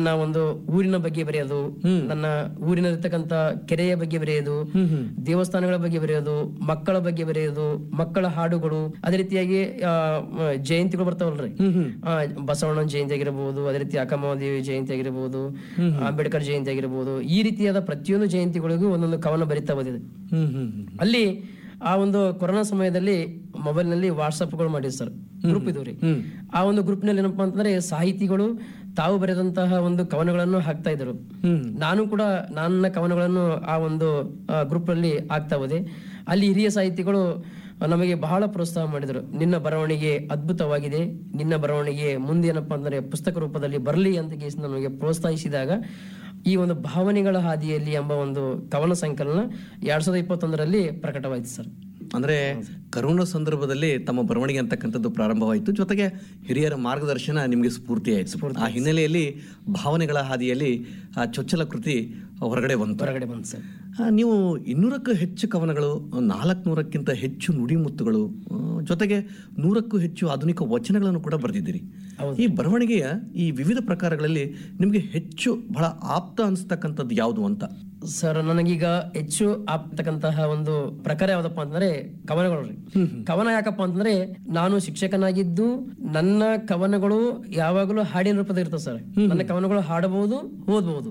ನನ್ನ ಒಂದು ಊರಿನ ಬಗ್ಗೆ ಬರೆಯೋದು ನನ್ನ ಊರಿನಲ್ಲಿರ್ತಕ್ಕಂಥ ಕೆರೆಯ ಬಗ್ಗೆ ಬರೆಯೋದು ದೇವಸ್ಥಾನಗಳ ಬಗ್ಗೆ ಬರೆಯೋದು ಮಕ್ಕಳ ಬಗ್ಗೆ ಬರೆಯೋದು ಮಕ್ಕಳ ಹಾಡುಗಳು ಅದೇ ರೀತಿಯಾಗಿ ಆ, ಮ, ಜಯಂತಿಗಳು ಬರ್ತಾವಲ್ರಿ ಆ, ಬಸವಣ್ಣನ ಜಯಂತಿ ಆಗಿರಬಹುದು ಅದೇ ರೀತಿ ಅಕ್ಕಮಹಾದೇವಿ ಜಯಂತಿ ಆಗಿರಬಹುದು ಅಂಬೇಡ್ಕರ್ ಜಯಂತಿ ಆಗಿರಬಹುದು ಈ ರೀತಿಯಾದ ಪ್ರತಿಯೊಂದು ಜಯಂತಿಗಳಿಗೂ ಒಂದೊಂದು ಕವನ ಬರಿತಾ ಬಂದಿದೆ ಹ್ಮ್ ಹ್ಮ್ ಅಲ್ಲಿ ಆ ಒಂದು ಕೊರೋನಾ ಸಮಯದಲ್ಲಿ ಮೊಬೈಲ್ ನಲ್ಲಿ ವಾಟ್ಸ್ಆಪ್ಗಳು ಮಾಡಿದ್ರು ಸರ್ ಗ್ರೂಪ್ ಇದು ರೀ ಆ ಒಂದು ಗ್ರೂಪ್ ನಲ್ಲಿ ಏನಪ್ಪಾ ಅಂತಂದ್ರೆ ಸಾಹಿತಿಗಳು ತಾವು ಬರೆದಂತಹ ಒಂದು ಕವನಗಳನ್ನು ಹಾಕ್ತಾ ಇದ್ರು ನಾನು ಕೂಡ ನನ್ನ ಕವನಗಳನ್ನು ಆ ಒಂದು ಗ್ರೂಪ್ ಅಲ್ಲಿ ಹಾಕ್ತಾ ಹೋದೆ ಅಲ್ಲಿ ಹಿರಿಯ ಸಾಹಿತಿಗಳು ನಮಗೆ ಬಹಳ ಪ್ರೋತ್ಸಾಹ ಮಾಡಿದರು ನಿನ್ನ ಬರವಣಿಗೆ ಅದ್ಭುತವಾಗಿದೆ ನಿನ್ನ ಬರವಣಿಗೆ ಮುಂದೆ ಏನಪ್ಪಾ ಅಂದ್ರೆ ಪುಸ್ತಕ ರೂಪದಲ್ಲಿ ಬರಲಿ ಅಂತ ಕೇಸಿ ನಮಗೆ ಪ್ರೋತ್ಸಾಹಿಸಿದಾಗ ಈ ಒಂದು ಭಾವನೆಗಳ ಹಾದಿಯಲ್ಲಿ ಎಂಬ ಒಂದು ಕವನ ಸಂಕಲನ ಎರಡ್ ಸಾವಿರದ ಇಪ್ಪತ್ತೊಂದರಲ್ಲಿ ಪ್ರಕಟವಾಯಿತು ಸರ್ ಅಂದ್ರೆ ಕರೋನಾ ಸಂದರ್ಭದಲ್ಲಿ ತಮ್ಮ ಬರವಣಿಗೆ ಅಂತಕ್ಕಂಥದ್ದು ಪ್ರಾರಂಭವಾಯಿತು ಜೊತೆಗೆ ಹಿರಿಯರ ಮಾರ್ಗದರ್ಶನ ನಿಮಗೆ ಸ್ಫೂರ್ತಿ ಆಯಿತು ಆ ಹಿನ್ನೆಲೆಯಲ್ಲಿ ಭಾವನೆಗಳ ಹಾದಿಯಲ್ಲಿ ಆ ಚೊಚ್ಚಲ ಕೃತಿ ಹೊರಗಡೆ ಬಂತು ಹೊರಗಡೆ ಬಂತು ಸರ್ ಆ, ನೀವು ಇನ್ನೂರಕ್ಕೂ ಹೆಚ್ಚು ಕವನಗಳು ನಾಲ್ಕುನೂರಕ್ಕಿಂತ ಹೆಚ್ಚು ನುಡಿಮುತ್ತುಗಳು ಆ, ಜೊತೆಗೆ ನೂರಕ್ಕೂ ಹೆಚ್ಚು ಆಧುನಿಕ ವಚನಗಳನ್ನು ಕೂಡ ಬರೆದಿದ್ದೀರಿ ಈ ಬರವಣಿಗೆಯ ಈ ವಿವಿಧ ಪ್ರಕಾರಗಳಲ್ಲಿ ನಿಮಗೆ ಹೆಚ್ಚು ಬಹಳ ಆಪ್ತ ಅನಿಸ್ತಕ್ಕಂಥದ್ದು ಯಾವುದು ಅಂತ ಸರ್ ನನಗೀಗ ಹೆಚ್ಚು ಆಗ್ತಕ್ಕಂತಹ ಒಂದು ಪ್ರಕಾರ ಯಾವ್ದಪ್ಪ ಅಂತಂದ್ರೆ ಕವನಗಳು ರೀ ಕವನ ಯಾಕಪ್ಪ ಅಂತಂದ್ರೆ ನಾನು ಶಿಕ್ಷಕನಾಗಿದ್ದು ನನ್ನ ಕವನಗಳು ಯಾವಾಗಲೂ ಹಾಡಿನ ರೂಪದ ಇರ್ತವೆ ಸರ್ ನನ್ನ ಕವನಗಳು ಹಾಡಬಹುದು ಓದಬಹುದು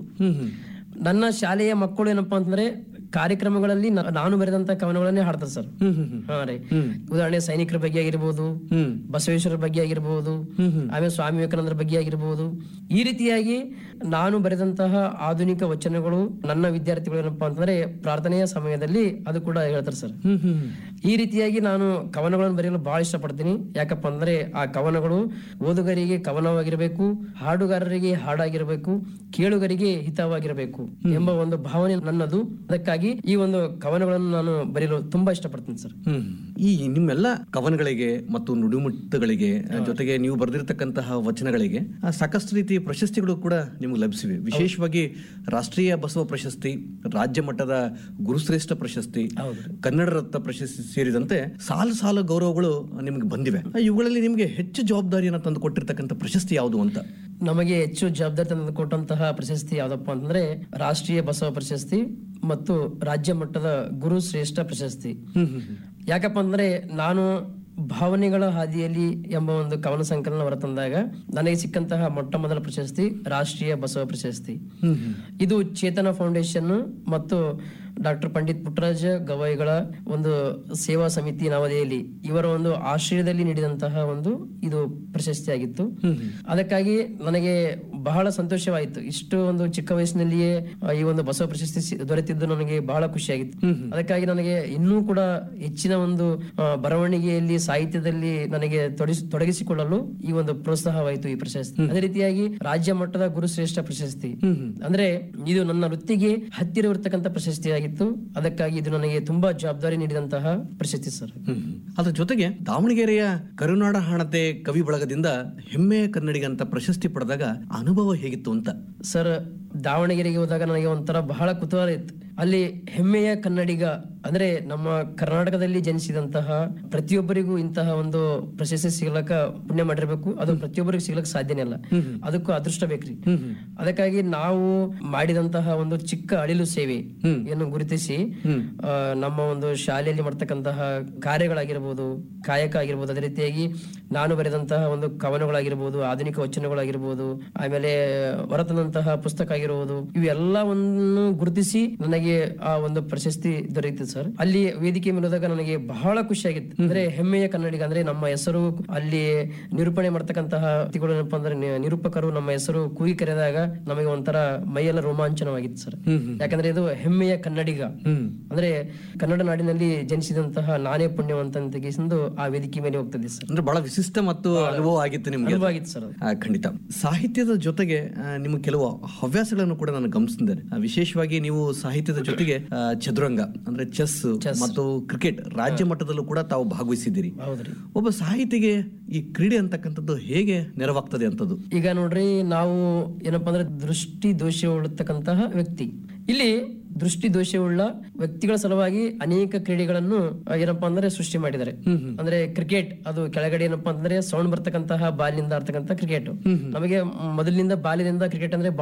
ನನ್ನ ಶಾಲೆಯ ಮಕ್ಕಳು ಏನಪ್ಪಾ ಅಂತಂದ್ರೆ ಕಾರ್ಯಕ್ರಮಗಳಲ್ಲಿ ನ- ನಾನು ಬರೆದಂತ ಕವನಗಳನ್ನೇ ಹಾಡ್ತಾರೆ ಸರ್ ಹಾ ರೀ ಉದಾಹರಣೆ ಸೈನಿಕರ ಬಗ್ಗೆ ಆಗಿರ್ಬೋದು ಬಸವೇಶ್ವರ ಬಗ್ಗೆ ಆಗಿರ್ಬೋದು ಆಮೇಲೆ ಸ್ವಾಮಿ ವಿವೇಕಾನಂದರ ಬಗ್ಗೆ ಆಗಿರ್ಬೋದು ಈ ರೀತಿಯಾಗಿ ನಾನು ಬರೆದಂತಹ ಆಧುನಿಕ ವಚನಗಳು ನನ್ನ ವಿದ್ಯಾರ್ಥಿಗಳು ಏನಪ್ಪಾ ಅಂತಂದ್ರೆ ಪ್ರಾರ್ಥನೆಯ ಸಮಯದಲ್ಲಿ ಅದು ಕೂಡ ಹೇಳ್ತಾರೆ ಸರ್ ಈ ರೀತಿಯಾಗಿ ನಾನು ಕವನಗಳನ್ನು ಬರೆಯಲು ಬಹಳ ಇಷ್ಟಪಡ್ತೀನಿ ಯಾಕಪ್ಪ ಅಂದ್ರೆ ಆ ಕವನಗಳು ಓದುಗರಿಗೆ ಕವನವಾಗಿರಬೇಕು ಹಾಡುಗಾರರಿಗೆ ಹಾಡಾಗಿರಬೇಕು ಕೇಳುಗರಿಗೆ ಹಿತವಾಗಿರಬೇಕು ಎಂಬ ಒಂದು ಭಾವನೆ ನನ್ನದು ಅದಕ್ಕಾಗಿ ಈ ಒಂದು ಕವನಗಳನ್ನು ನಾನು ಬರೆಯಲು ತುಂಬಾ ಇಷ್ಟಪಡ್ತೀನಿ ಸರ್ ಹ್ಮ್. ಈ ನಿಮ್ಮೆಲ್ಲ ಕವನಗಳಿಗೆ ಮತ್ತು ನುಡಿಮುತ್ತಗಳಿಗೆ ಆ, ಜೊತೆಗೆ ನೀವು ಬರೆದಿರ್ತಕ್ಕಂತಹ ವಚನಗಳಿಗೆ ಆ, ಸಾಕಷ್ಟು ರೀತಿಯ ಪ್ರಶಸ್ತಿಗಳು ಕೂಡ ನಿಮಗೆ ಲಭಿಸಿವೆ ವಿಶೇಷವಾಗಿ ರಾಷ್ಟ್ರೀಯ ಬಸವ ಪ್ರಶಸ್ತಿ ರಾಜ್ಯ ಮಟ್ಟದ ಗುರುಶ್ರೇಷ್ಠ ಪ್ರಶಸ್ತಿ ಕನ್ನಡ ರತ್ನ ಪ್ರಶಸ್ತಿ ಸೇರಿದಂತೆ ಸಾಲು ಸಾಲು ಗೌರವಗಳು ನಿಮಗೆ ಬಂದಿವೆ ಆ, ಇವುಗಳಲ್ಲಿ ನಿಮಗೆ ಹೆಚ್ಚು ಜವಾಬ್ದಾರಿಯನ್ನು ತಂದು ಕೊಟ್ಟಿರ್ತಕ್ಕಂಥ ಪ್ರಶಸ್ತಿ ಯಾವುದು ಅಂತ ನಮಗೆ ಹೆಚ್ಚು ಜವಾಬ್ದಾರಿ ತಂದು ಕೊಟ್ಟಂತಹ ಪ್ರಶಸ್ತಿ ಯಾವ್ದಪ್ಪ ಅಂತಂದ್ರೆ ರಾಷ್ಟ್ರೀಯ ಬಸವ ಪ್ರಶಸ್ತಿ ಮತ್ತು ರಾಜ್ಯ ಮಟ್ಟದ ಗುರು ಶ್ರೇಷ್ಠ ಪ್ರಶಸ್ತಿ ಯಾಕಪ್ಪ ಅಂದ್ರೆ ನಾನು ಭಾವನೆಗಳ ಹಾದಿಯಲ್ಲಿ ಎಂಬ ಒಂದು ಕವನ ಸಂಕಲನ ಹೊರತಂದಾಗ ನನಗೆ ಸಿಕ್ಕಂತಹ ಮೊಟ್ಟ ಮೊದಲ ಪ್ರಶಸ್ತಿ ರಾಷ್ಟ್ರೀಯ ಬಸವ ಪ್ರಶಸ್ತಿ ಇದು ಚೇತನ ಫೌಂಡೇಶನ್ ಮತ್ತು ಡಾಕ್ಟರ್ ಪಂಡಿತ್ ಪುಟ್ಟರಾಜ ಗವಾಯಿಗಳ ಒಂದು ಸೇವಾ ಸಮಿತಿ ನವದೆಹಲಿ ಇವರ ಒಂದು ಆಶ್ರಯದಲ್ಲಿ ನೀಡಿದಂತಹ ಒಂದು ಇದು ಪ್ರಶಸ್ತಿ ಆಗಿತ್ತು ಅದಕ್ಕಾಗಿ ನನಗೆ ಬಹಳ ಸಂತೋಷವಾಯಿತು ಇಷ್ಟು ಒಂದು ಚಿಕ್ಕ ವಯಸ್ಸಿನಲ್ಲಿಯೇ ಆ, ಈ ಒಂದು ಬಸವ ಪ್ರಶಸ್ತಿ ಸಿ- ದೊರೆತಿದ್ದು ನನಗೆ ಬಹಳ ಖುಷಿಯಾಗಿತ್ತು ಅದಕ್ಕಾಗಿ ನನಗೆ ಇನ್ನೂ ಕೂಡ ಹೆಚ್ಚಿನ ಒಂದು ಆ, ಬರವಣಿಗೆಯಲ್ಲಿ ಸಾಹಿತ್ಯದಲ್ಲಿ ನನಗೆ ತೊಡಗಿಸಿ ತೊಡಗಿಸಿಕೊಳ್ಳಲು ಈ ಒಂದು ಪ್ರೋತ್ಸಾಹವಾಯಿತು ಈ ಪ್ರಶಸ್ತಿ ಅದೇ ರೀತಿಯಾಗಿ ರಾಜ್ಯ ಮಟ್ಟದ ಗುರುಶ್ರೇಷ್ಠ ಪ್ರಶಸ್ತಿ ಅಂದ್ರೆ ಇದು ನನ್ನ ವೃತ್ತಿಗೆ ಹತ್ತಿರವಿರ್ತಕ್ಕಂಥ ಪ್ರಶಸ್ತಿಯಾಗಿತ್ತು ಅದಕ್ಕಾಗಿ ಇದು ನನಗೆ ತುಂಬಾ ಜವಾಬ್ದಾರಿ ನೀಡಿದಂತಹ ಪ್ರಶಸ್ತಿ ಸರ್ ಹ್ಮ್. ಅದ್ರ ಜೊತೆಗೆ ದಾವಣಗೆರೆಯ ಕರುನಾಡ ಹಾಣತೆ ಕವಿ ಬಳಗದಿಂದ ಹೆಮ್ಮೆಯ ಕನ್ನಡಿಗ ಅಂತ ಪ್ರಶಸ್ತಿ ಪಡೆದಾಗ ಅನುಭವ ಹೇಗಿತ್ತು ಅಂತ ಸರ್ ದಾವಣಗೆರೆಗೆ ಹೋದಾಗ ನನಗೆ ಒಂಥರ ಬಹಳ ಕುತೂಹಲ ಇತ್ತು ಅಲ್ಲಿ ಹೆಮ್ಮೆಯ ಕನ್ನಡಿಗ ಅಂದ್ರೆ ನಮ್ಮ ಕರ್ನಾಟಕದಲ್ಲಿ ಜನಿಸಿದಂತಹ ಪ್ರತಿಯೊಬ್ಬರಿಗೂ ಇಂತಹ ಒಂದು ಪ್ರಶಸ್ತಿ ಸಿಗ್ಲಕ್ಕ ಪುಣ್ಯ ಮಾಡಿರ್ಬೇಕು ಅದು ಪ್ರತಿಯೊಬ್ಬರಿಗೂ ಸಿಗ್ಲಕ್ ಸಾಧ್ಯನೇ ಇಲ್ಲ ಅದಕ್ಕೂ ಅದೃಷ್ಟ ಬೇಕ್ರಿ ಅದಕ್ಕಾಗಿ ನಾವು ಮಾಡಿದಂತಹ ಒಂದು ಚಿಕ್ಕ ಅಳಿಲು ಸೇವೆ ಯನ್ನು ಗುರುತಿಸಿ ಆ, ನಮ್ಮ ಒಂದು ಶಾಲೆಯಲ್ಲಿ ಮಾಡ್ತಕ್ಕಂತಹ ಕಾರ್ಯಗಳಾಗಿರ್ಬೋದು ಕಾಯಕ ಆಗಿರ್ಬೋದು ಅದೇ ರೀತಿಯಾಗಿ ನಾನು ಬರೆದಂತಹ ಒಂದು ಕವನಗಳಾಗಿರ್ಬೋದು ಆಧುನಿಕ ವಚನಗಳಾಗಿರ್ಬೋದು ಆಮೇಲೆ ಹೊರತಂದಂತಹ ಪುಸ್ತಕ ಆಗಿರ್ಬೋದು ಇವೆಲ್ಲವನ್ನು ಗುರುತಿಸಿ ನನಗೆ ಆ ಒಂದು ಪ್ರಶಸ್ತಿ ದೊರೆಯಿತು ಸರ್ ಅಲ್ಲಿ ವೇದಿಕೆ ಮೇಲಿದಾಗ ನನಗೆ ಬಹಳ ಖುಷಿಯಾಗಿತ್ತು ಅಂದ್ರೆ ಹೆಮ್ಮೆಯ ಕನ್ನಡಿಗ ಅಂದ್ರೆ ನಮ್ಮ ಹೆಸರು ಅಲ್ಲಿ ನಿರೂಪಣೆ ಮಾಡ್ತಕ್ಕಂತಹ ವ್ಯಕ್ತಿಗಳು ಏನಪ್ಪಾ ಅಂದ್ರೆ ನಿ- ನಿರೂಪಕರು ನಮ್ಮ ಹೆಸರು ಕೂಗಿ ಕರೆದಾಗ ನಮಗೆ ಒಂಥರ ಮೈಯೆಲ್ಲ ರೋಮಾಂಚನವಾಗಿತ್ತು ಸರ್ ಯಾಕಂದ್ರೆ ಇದು ಹೆಮ್ಮೆಯ ಕನ್ನಡಿಗ ಅಂದ್ರೆ ಕನ್ನಡ ನಾಡಿನಲ್ಲಿ ಜನಿಸಿದಂತಹ ನಾನೇ ಪುಣ್ಯವಂತ ಅಂತ ಕೇಸಿಂದು ಆ ವೇದಿಕೆ ಮೇಲೆ ಹೋಗ್ತದೆ ಸರ್ ಅಂದ್ರೆ ಬಹಳ ವಿಶಿಷ್ಟ ಮತ್ತು ಅನುಭವ ಆಗಿತ್ತು ನಿಮ್ಗೆ ಅನುಭವ ಆಗಿತ್ತು ಸರ್ ಅದು. ಆ, ಖಂಡಿತ ಸಾಹಿತ್ಯದ ಜೊತೆಗೆ ಆ, ನಿಮ್ಮ ಕೆಲವು ಹವ್ಯಾಸಗಳನ್ನು ಕೂಡ ನಾನು ಗಮನಿಸಿದ್ದೇನೆ ಆ, ವಿಶೇಷವಾಗಿ ನೀವು ಸಾಹಿತ್ಯದ ಜೊತೆಗೆ ಆ, ಚದುರಂಗ ಅಂದ್ರೆ ಚೆಸ್ ಮತ್ತು ಕ್ರಿಕೆಟ್ ರಾಜ್ಯ ಮಟ್ಟದಲ್ಲೂ ಕೂಡ ತಾವು ಭಾಗವಹಿಸಿದ್ದೀರಿ ಹೌದ್ರಿ ಒಬ್ಬ ಸಾಹಿತಿಗೆ ಈ ಕ್ರೀಡೆ ಅಂತಕ್ಕಂಥದ್ದು ಹೇಗೆ ನೆರವಾಗ್ತದೆ ಅಂತದ್ದು ಈಗ ನೋಡ್ರಿ ನಾವು ಏನಪ್ಪಾ ಅಂದ್ರೆ ದೃಷ್ಟಿ ದೋಷ ಉಳ್ಳತಕ್ಕಂತಹ ವ್ಯಕ್ತಿ ಇಲ್ಲಿ ದೃಷ್ಟಿ ದೋಷವುಳ್ಳ ವ್ಯಕ್ತಿಗಳ ಸಲುವಾಗಿ ಅನೇಕ ಕ್ರೀಡೆಗಳನ್ನು ಆ, ಏನಪ್ಪಾ ಅಂದ್ರೆ ಸೃಷ್ಟಿ ಮಾಡಿದ್ದಾರೆ ಅಂದ್ರೆ ಕ್ರಿಕೆಟ್ ಅದು ಕೆಳಗಡೆ ಏನಪ್ಪಾ ಅಂದ್ರೆ ಸೌಂಡ್ ಬರ್ತಕ್ಕಂತಹ ಬಾಲಿನಿಂದ ಆಡ್ತಕ್ಕಂಥ ಕ್ರಿಕೆಟ್ ನಮಗೆ ಮೊದಲಿನಿಂದ ಬಾಲ್ಯದಿಂದ ಕ್ರಿಕೆಟ್ ಅಂದ್ರೆ